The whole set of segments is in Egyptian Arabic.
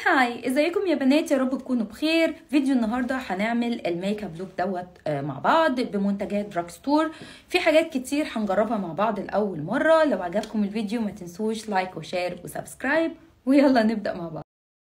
هاي ازيكم يا بنات يا رب تكونوا بخير فيديو النهارده هنعمل الميك اب لوك دوت آه، مع بعض بمنتجات دراج ستور في حاجات كتير هنجربها مع بعض لاول مره لو عجبكم الفيديو ما تنسوش لايك وشير وسبسكرايب ويلا نبدا مع بعض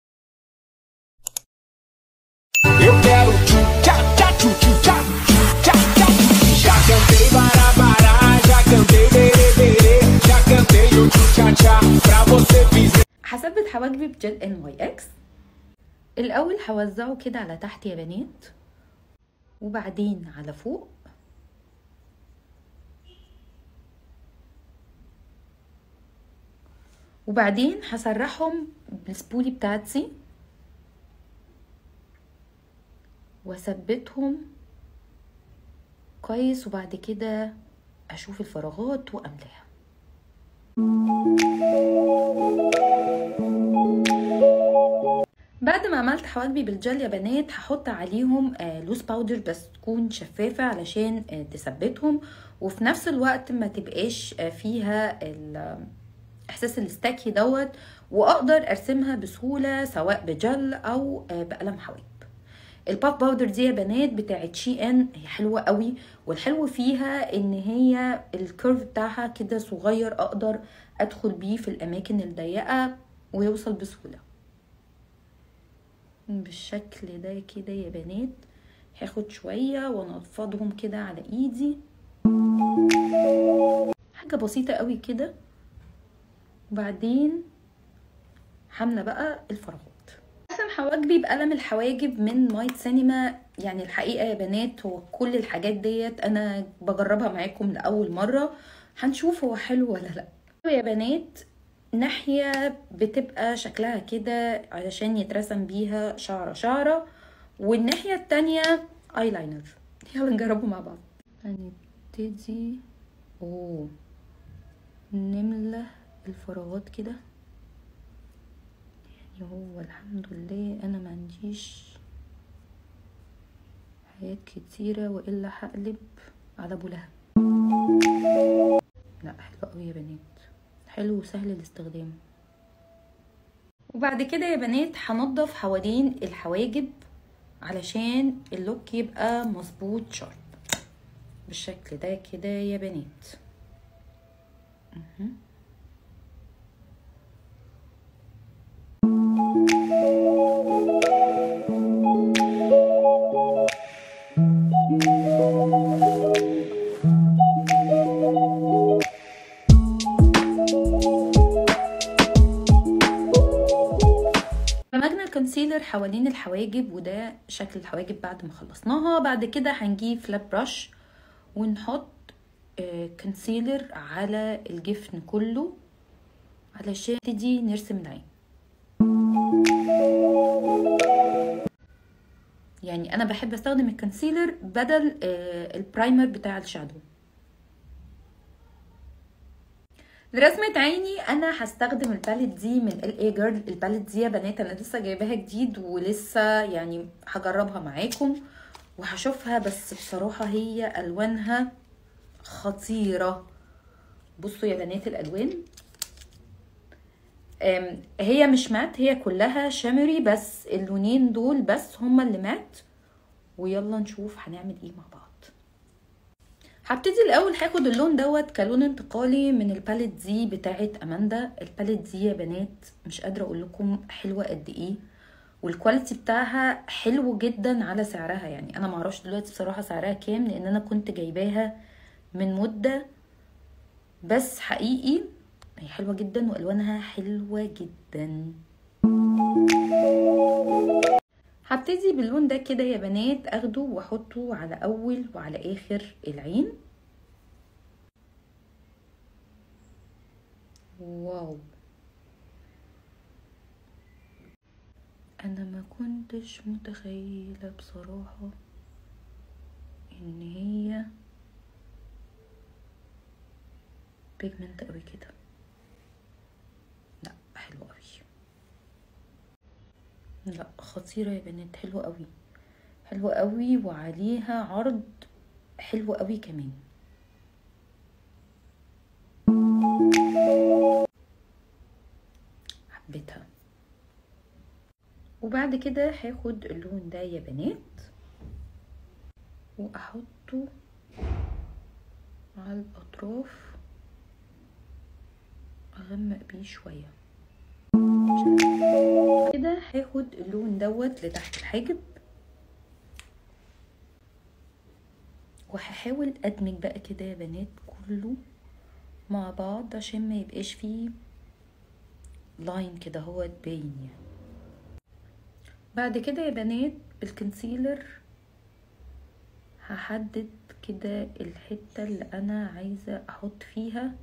Eu quero tchá tchá tchu tchu tchá tchá tchá Já cantei barabara, já cantei berê berê, já cantei o tchu tchá tchá pra você fizer. هثبت حواجبي بجل ان واي اكس الاول هوزعه كده على تحت يا بنات وبعدين على فوق وبعدين هسرحهم بالسبولي بتاعتي واثبتهم كويس وبعد كده اشوف الفراغات واملاها بعد ما عملت حواجبي بالجل يا بنات هحط عليهم آه لوز باودر بس تكون شفافة علشان آه تثبتهم وفي نفس الوقت ما تبقاش آه فيها ال- احساس الاستاكي دوت واقدر ارسمها بسهولة سواء بجل او آه بقلم حواجب الباف باودر دي يا بنات بتاعت شي ان هي حلوة قوي والحلو فيها ان هي الكيرف بتاعها كده صغير اقدر ادخل بيه في الاماكن الضيقة ويوصل بسهولة بالشكل ده كده يا بنات هاخد شوية وانفضهم كده على ايدي حاجة بسيطة قوي كده وبعدين حاملة بقى الفراغات رسم حواجبي بقلم الحواجب من مايت سينما يعني الحقيقة يا بنات هو كل الحاجات ديت انا بجربها معاكم لأول مرة هنشوف هو حلو ولا لا يا بنات ناحية بتبقى شكلها كده علشان يترسم بيها شعرة شعرة والناحية التانية ايلاينر يلا نجربه مع بعض هنبتدي اوه نملى الفراغات كده يعني هو الحمد لله انا ما عنديش حاجات كتيرة والا هقلب على ابو لهب لا حلو قوي يا بنات حلو وسهل الاستخدام وبعد كده يا بنات هنضف حوالين الحواجب علشان اللوك يبقى مظبوط شارب بالشكل ده كده يا بنات مهم. دمجنا الكونسيلر حوالين الحواجب وده شكل الحواجب بعد ما خلصناها بعد كده هنجيب فلات براش ونحط آه، كونسيلر على الجفن كله علشان نبتدي نرسم العين يعني انا بحب استخدم الكونسيلر بدل آه، البرايمر بتاع الشادو لرسمة عيني انا هستخدم الباليت دي من ال اي جيرل الباليت دي يا بنات انا لسه جايباها جديد ولسه يعني هجربها معاكم وهشوفها بس بصراحة هي الوانها خطيرة بصوا يا بنات الالوان أم، هي مش مات هي كلها شامري بس اللونين دول بس هما اللي مات ويلا نشوف هنعمل ايه مع بعض هبتدي الاول هاخد اللون دوت كلون انتقالي من الباليت دي بتاعت اماندا الباليت دي يا بنات مش قادره اقول لكم حلوه قد ايه والكواليتي بتاعها حلو جدا على سعرها يعني انا معرفش دلوقتي بصراحه سعرها كام لان انا كنت جايباها من مده بس حقيقي هي حلوه جدا والوانها حلوه جدا هبتدي باللون ده كده يا بنات اخده واحطه على اول وعلى اخر العين واو انا ما كنتش متخيله بصراحه ان هي بيجمنت قوي كده لا حلو قوي لا خطيرة يا بنات حلوة قوي حلوة قوي وعليها عرض حلو قوي كمان حبيتها وبعد كده هاخد اللون ده يا بنات واحطه على الاطراف اغمق بيه شويه كده هاخد اللون دوت لتحت الحاجب وهحاول ادمج بقى كده يا بنات كله مع بعض عشان ما يبقاش فيه لاين كده هو باين يعني بعد كده يا بنات بالكونسيلر هحدد كده الحتة اللي انا عايزة احط فيها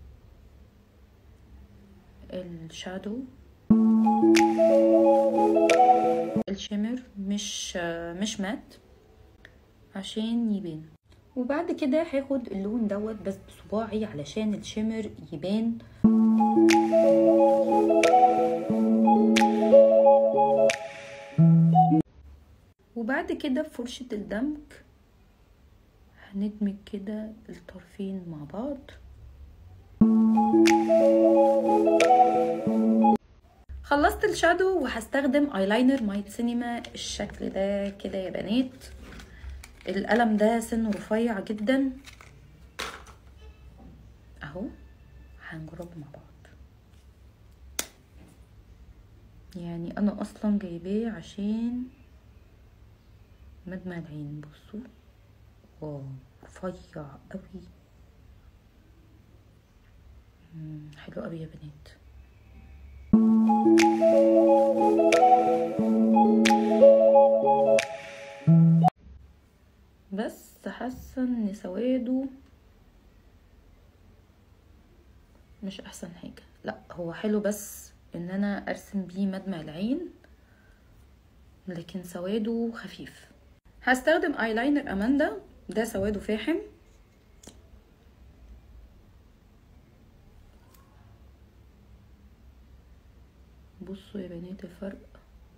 الشادو الشمر مش مش مات عشان يبان وبعد كده هاخد اللون دوت بس بصباعي علشان الشمر يبان وبعد كده بفرشة الدمج هندمج كده الطرفين مع بعض خلصت الشادو وهستخدم ايلاينر مايت سينما الشكل ده كده يا بنات القلم ده سنه رفيع جدا اهو هنجربه مع بعض يعني انا اصلا جايباه عشان مدمع العين بصوا واو رفيع قوي حلو قوي يا بنات بس حاسه ان سواده مش احسن حاجه لا هو حلو بس ان انا ارسم بيه مدمع العين لكن سواده خفيف هستخدم ايلاينر اماندا ده سواده فاحم بصوا يا بنات الفرق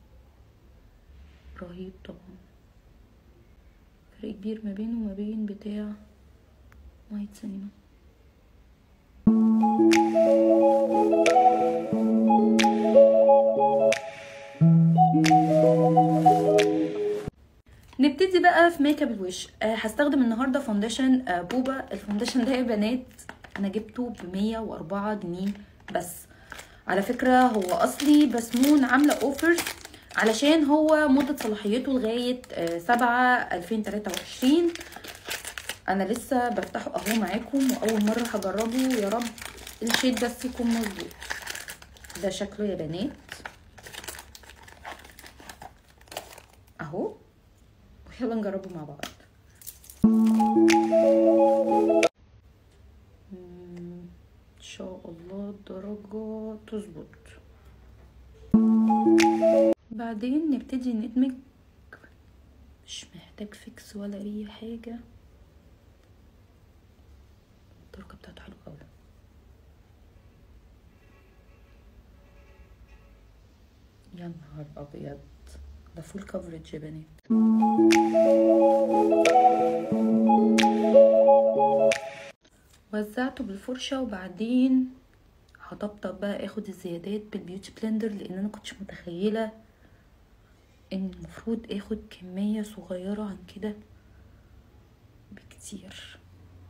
رهيب طبعا فرق كبير ما بينه وما بين بتاع نايت سينما نبتدي بقى في ميك اب الوش آه هستخدم النهارده فونديشن آه بوبا الفونديشن ده يا بنات انا جبته ب 104 جنيه بس على فكره هو اصلي بسمون عامله اوفرز علشان هو مدة صلاحيته لغاية سبعة ألفين تلاتة وعشرين أنا لسه بفتحه أهو معاكم وأول مرة هجربه يا رب الشيد بس يكون مظبوط ده شكله يا بنات أهو ويلا نجربه مع بعض إن شاء الله الدرجة تظبط بعدين نبتدي ندمج مش محتاج فيكس ولا اي حاجة الدرجة بتاعته حلوة اوي يا نهار ابيض ده فول كفرج يا بنات وزعته بالفرشة وبعدين هطبطب بقى اخد الزيادات بالبيوتي بلندر لان انا كنتش متخيله ان المفروض اخد كميه صغيره عن كده بكتير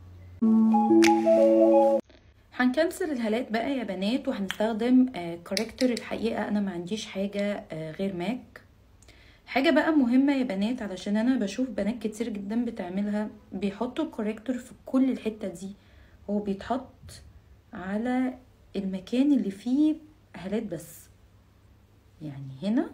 هنكنسل الهالات بقى يا بنات وهنستخدم كوريكتور الحقيقه انا ما عنديش حاجه غير ماك حاجه بقى مهمه يا بنات علشان انا بشوف بنات كتير جدا بتعملها بيحطوا الكوريكتور في كل الحته دي هو بيتحط على المكان اللي فيه هالات بس يعني هنا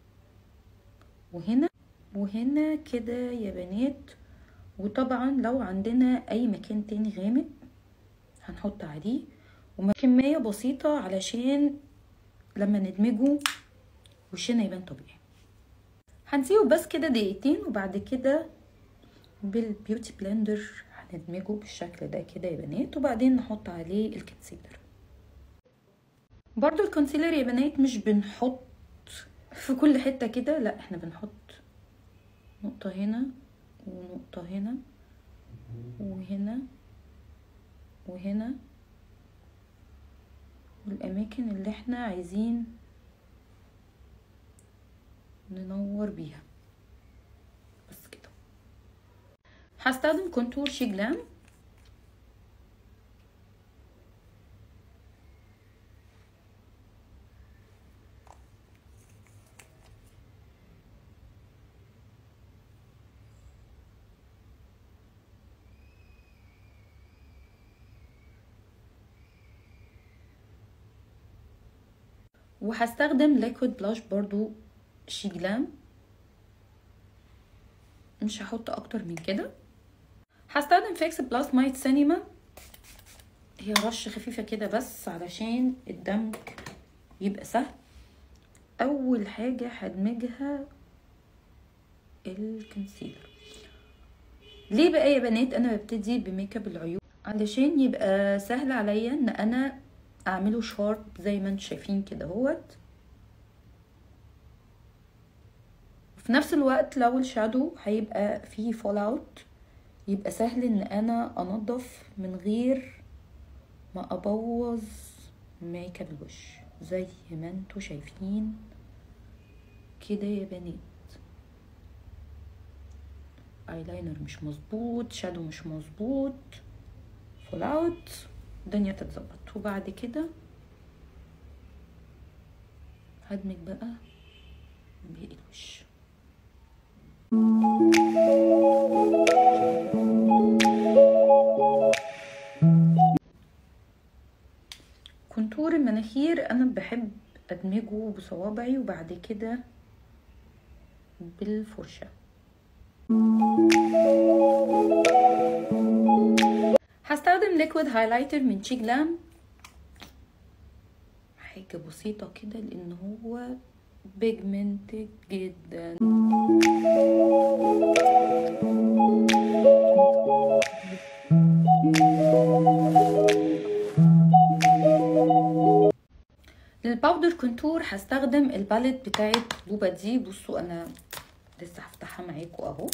وهنا وهنا كده يا بنات وطبعا لو عندنا اي مكان تاني غامق هنحط عليه وكمية بسيطة علشان لما ندمجه وشنا يبان طبيعي هنسيبه بس كده دقيقتين وبعد كده بالبيوتي بلندر هندمجه بالشكل ده كده يا بنات وبعدين نحط عليه الكونسيلر برضو الكونسيلر يا بنات مش بنحط في كل حتة كده لا احنا بنحط نقطة هنا ونقطة هنا وهنا وهنا والأماكن اللي احنا عايزين ننور بيها بس كده هستخدم كونتور شي جلام وهستخدم ليكويد بلاش برضو شي جلام مش هحط اكتر من كده هستخدم فيكس بلاس مايت سينما هي رش خفيفة كده بس علشان الدمج يبقى سهل اول حاجة هدمجها الكونسيلر ليه بقى يا بنات انا ببتدي بميك اب العيون علشان يبقى سهل عليا ان انا اعمله شارب زي ما انتم شايفين كده اهوت في نفس الوقت لو الشادو هيبقى فيه فول اوت يبقى سهل ان انا انضف من غير ما ابوظ ميك اب الوش زي ما انتوا شايفين كده يا بنات ايلاينر مش مظبوط شادو مش مظبوط فول اوت الدنيا تتظبط وبعد كده هدمج بقى باقي الوش كونتور المناخير انا بحب ادمجه بصوابعي وبعد كده بالفرشه هستخدم ليكويد هايلايتر من شي جلام حاجة بسيطة كده لان هو بيجمنتد جدا للباودر كونتور هستخدم الباليت بتاعت بوبا دي بصوا انا لسه هفتحها معاكم اهو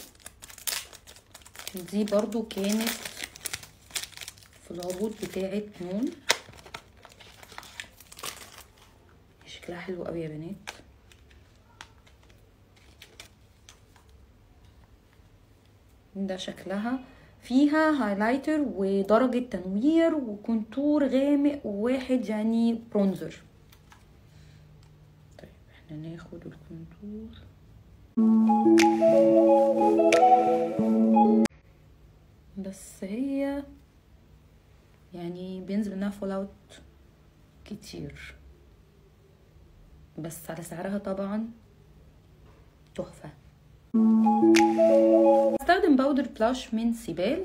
دي برضو كانت في العروض بتاعت نون شكلها حلو قوي يا بنات ده شكلها فيها هايلايتر ودرجة تنوير وكونتور غامق وواحد يعني برونزر طيب احنا ناخد الكونتور بس هي يعني بينزل منها فول اوت كتير بس على سعرها طبعا تحفة استخدم باودر بلاش من سيبال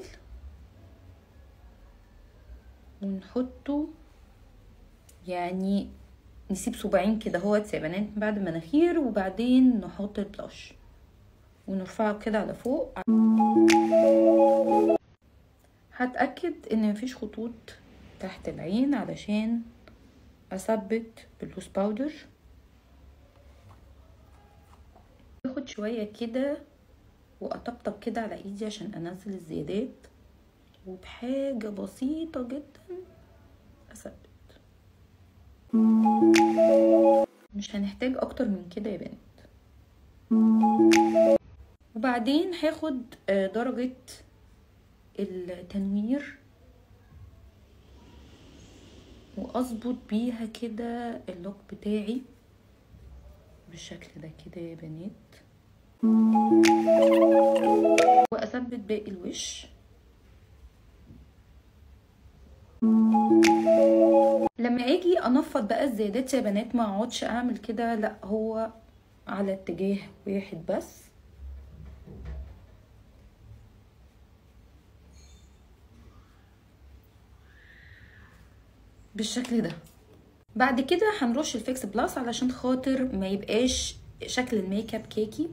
ونحطه يعني نسيب صباعين كده هو سيبانات بعد المناخير وبعدين نحط البلاش ونرفعه كده على فوق هتأكد ان مفيش خطوط تحت العين علشان اثبت اللوز باودر باخد شوية كده واطبطب كده على ايدي عشان انزل الزيادات وبحاجة بسيطة جدا اثبت مش هنحتاج اكتر من كده يا بنات وبعدين هاخد درجة التنوير واظبط بيها كده اللوك بتاعي بالشكل ده كده يا بنات واثبت باقي الوش لما اجي انفض بقى الزيادات يا بنات ما اقعدش اعمل كده لا هو على اتجاه واحد بس بالشكل ده بعد كده هنرش الفيكس بلاس علشان خاطر ما يبقاش شكل الميك اب كيكي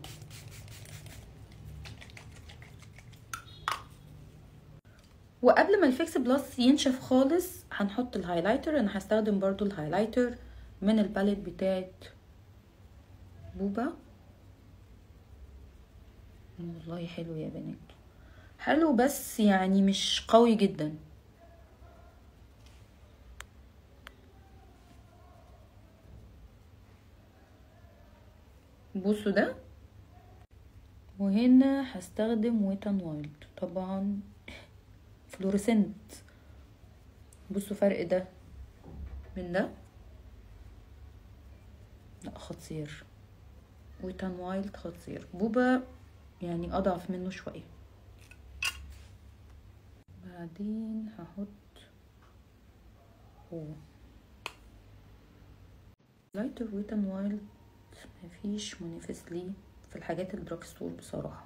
وقبل ما الفيكس بلاس ينشف خالص هنحط الهايلايتر انا هستخدم برضو الهايلايتر من الباليت بتاعت بوبا والله حلو يا بنات حلو بس يعني مش قوي جدا بصوا ده وهنا هستخدم ويتن وايلد طبعا فلوريسنت بصوا فرق ده من ده لا خطير ويتن وايلد خطير بوبا يعني اضعف منه شويه بعدين هحط أوه. لايتر ويتن وايلد مفيش منافس ليه في الحاجات الدراج ستور بصراحة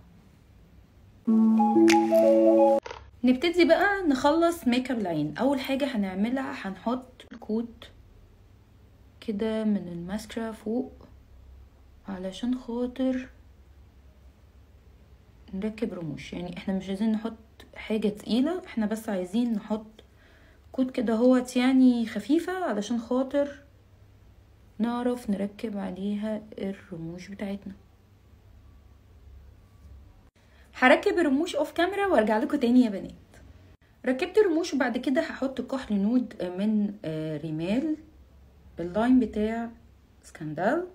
نبتدي بقى نخلص ميك اب العين اول حاجة هنعملها هنحط الكوت كده من الماسكرا فوق علشان خاطر نركب رموش يعني احنا مش عايزين نحط حاجة تقيلة احنا بس عايزين نحط كوت كده هوت يعني خفيفة علشان خاطر نعرف نركب عليها الرموش بتاعتنا هركب الرموش اوف كاميرا وارجع لكم تاني يا بنات ركبت الرموش وبعد كده هحط كحل نود من ريمال اللاين بتاع سكاندال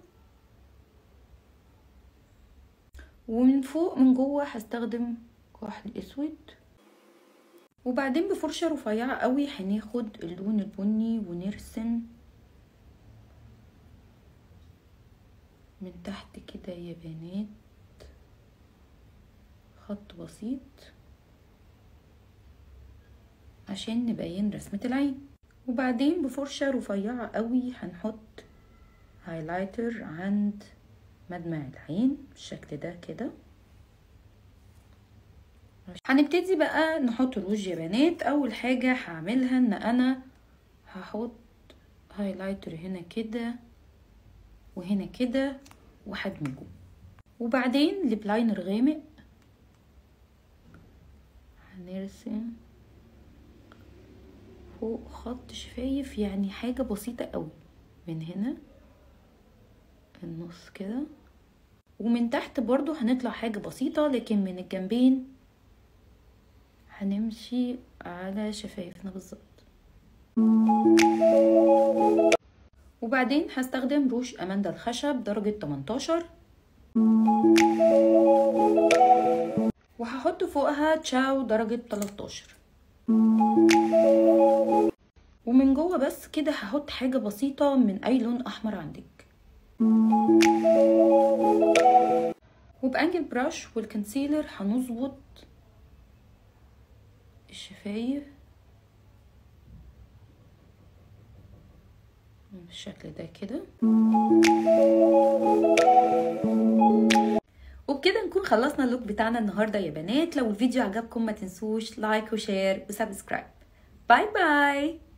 ومن فوق من جوه هستخدم كحل اسود وبعدين بفرشة رفيعة قوي هناخد اللون البني ونرسم من تحت كده يا بنات خط بسيط عشان نبين رسمة العين وبعدين بفرشة رفيعة قوي هنحط هايلايتر عند مدمع العين بالشكل ده كده هنبتدي بقى نحط روج يا بنات اول حاجة هعملها ان انا هحط هايلايتر هنا كده وهنا كده وهدمجه وبعدين ليب لاينر غامق هنرسم فوق خط شفايف يعني حاجة بسيطة قوي من هنا النص كده ومن تحت برضو هنطلع حاجة بسيطة لكن من الجنبين هنمشي على شفايفنا بالظبط وبعدين هستخدم روش اماندا الخشب درجة 18 وهحط فوقها تشاو درجة 13 ومن جوه بس كده هحط حاجة بسيطة من اي لون احمر عندك وبانجل براش والكونسيلر هنظبط الشفايف بالشكل ده كده وبكده نكون خلصنا اللوك بتاعنا النهارده يا بنات لو الفيديو عجبكم ما تنسوش لايك وشير وسبسكرايب باي باي